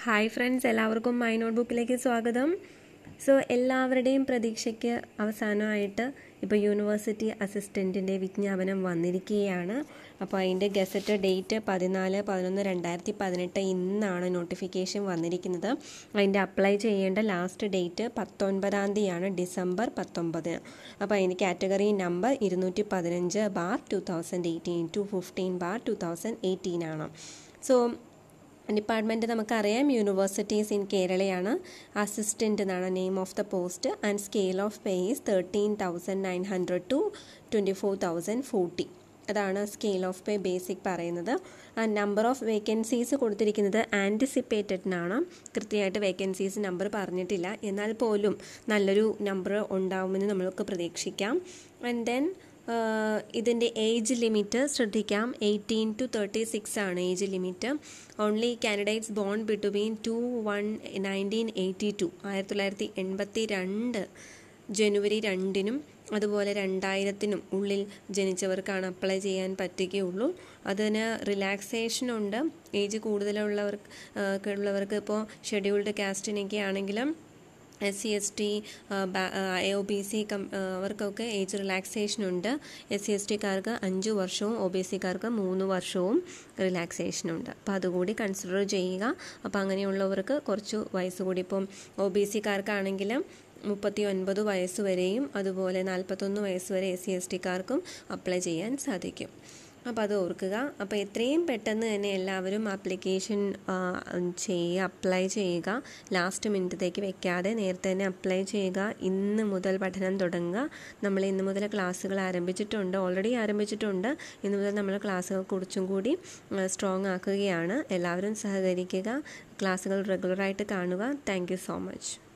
hi friends എല്ലാവർക്കും my note ബുക്കിലേക്ക് സ്വാഗതം സോ എല്ലാവരുടെയും പ്രതീക്ഷയ്ക്ക് അവസാനമായിട്ട് ഇപ്പോൾ യൂണിവേഴ്സിറ്റി അസിസ്റ്റൻറ്റിൻ്റെ വിജ്ഞാപനം വന്നിരിക്കുകയാണ് അപ്പോൾ അതിൻ്റെ ഗസറ്റ് ഡേറ്റ് പതിനാല് പതിനൊന്ന് രണ്ടായിരത്തി പതിനെട്ട് ഇന്നാണ് നോട്ടിഫിക്കേഷൻ വന്നിരിക്കുന്നത് അതിൻ്റെ അപ്ലൈ ചെയ്യേണ്ട ലാസ്റ്റ് ഡേറ്റ് പത്തൊൻപതാം തീയതിയാണ് ഡിസംബർ പത്തൊമ്പതിന് അപ്പോൾ അതിൻ്റെ കാറ്റഗറി നമ്പർ ഇരുന്നൂറ്റി പതിനഞ്ച് bar two thousand eighteen to fifteen bar two thousand eighteen ആണ് സോ ഡിപ്പാർട്ട്മെൻറ്റ് നമുക്കറിയാം യൂണിവേഴ്സിറ്റീസ് ഇൻ കേരളയാണ് അസിസ്റ്റൻ്റ് എന്നാണ് name of the post and scale of pay thirteen thousand nine hundred to twenty four thousand forty അതാണ് scale of pay basic പറയുന്നത് number of vacancies കൊടുത്തിരിക്കുന്നത് ആൻറ്റിസിപ്പേറ്റഡിനാണ് കൃത്യമായിട്ട് vacancies number പറഞ്ഞിട്ടില്ല എന്നാൽ പോലും നല്ലൊരു നമ്പർ ഉണ്ടാവുമെന്ന് നമ്മൾക്ക് പ്രതീക്ഷിക്കാം ആൻഡ് ദെൻ ഇതിൻ്റെ ഏജ് ലിമിറ്റ് ശ്രദ്ധിക്കാം എയ്റ്റീൻ ടു തേർട്ടി സിക്സ് ആണ് age limit only candidates born between two one nineteen eighty two ആയിരത്തി തൊള്ളായിരത്തി എൺപത്തി രണ്ട് ജനുവരി രണ്ടിനും അതുപോലെ രണ്ടായിരത്തിനും ഉള്ളിൽ ജനിച്ചവർക്കാണ് അപ്ലൈ ചെയ്യാൻ പറ്റുകയുള്ളൂ അതിന് റിലാക്സേഷനുണ്ട് ഏജ് കൂടുതലുള്ളവർക്ക് ഉള്ളവർക്ക് ഇപ്പോൾ ഷെഡ്യൂൾഡ് കാസ്റ്റിനൊക്കെ ആണെങ്കിലും S C S T A O B C കം അവർക്കൊക്കെ ഏജ് റിലാക്സേഷൻ ഉണ്ട് എസ് സി എസ് ടിക്കാർക്ക് അഞ്ച് വർഷവും ഒ ബി സിക്കാർക്ക് മൂന്ന് വർഷവും റിലാക്സേഷൻ ഉണ്ട് അപ്പോൾ അതുകൂടി കൺസിഡർ ചെയ്യുക അപ്പോൾ അങ്ങനെയുള്ളവർക്ക് കുറച്ച് വയസ്സ് കൂടി ഇപ്പം ഒ ബി സിക്കാർക്കാണെങ്കിലും മുപ്പത്തി ഒൻപത് വയസ്സ് വരെയും അതുപോലെ നാൽപ്പത്തൊന്ന് വയസ്സ് വരെ എസ് സി എസ് ടിക്കാർക്കും അപ്ലൈ ചെയ്യാൻ സാധിക്കും അപ്പോൾ അത് ഓർക്കുക അപ്പോൾ എത്രയും പെട്ടെന്ന് തന്നെ എല്ലാവരും ആപ്ലിക്കേഷൻ ചെയ്യുക അപ്ലൈ ചെയ്യുക ലാസ്റ്റ് മിനിറ്റത്തേക്ക് വെക്കാതെ നേരത്തെ തന്നെ അപ്ലൈ ചെയ്യുക ഇന്ന് മുതൽ പഠനം തുടങ്ങുക നമ്മൾ ഇന്ന് മുതൽ ക്ലാസ്സുകൾ ആരംഭിച്ചിട്ടുണ്ട് ഓൾറെഡി ആരംഭിച്ചിട്ടുണ്ട് ഇന്ന് മുതൽ നമ്മൾ ക്ലാസ്സുകൾ കുറച്ചും കൂടി സ്ട്രോങ് ആക്കുകയാണ് എല്ലാവരും സഹകരിക്കുക ക്ലാസ്സുകൾ റെഗുലറായിട്ട് കാണുക താങ്ക് സോ മച്ച്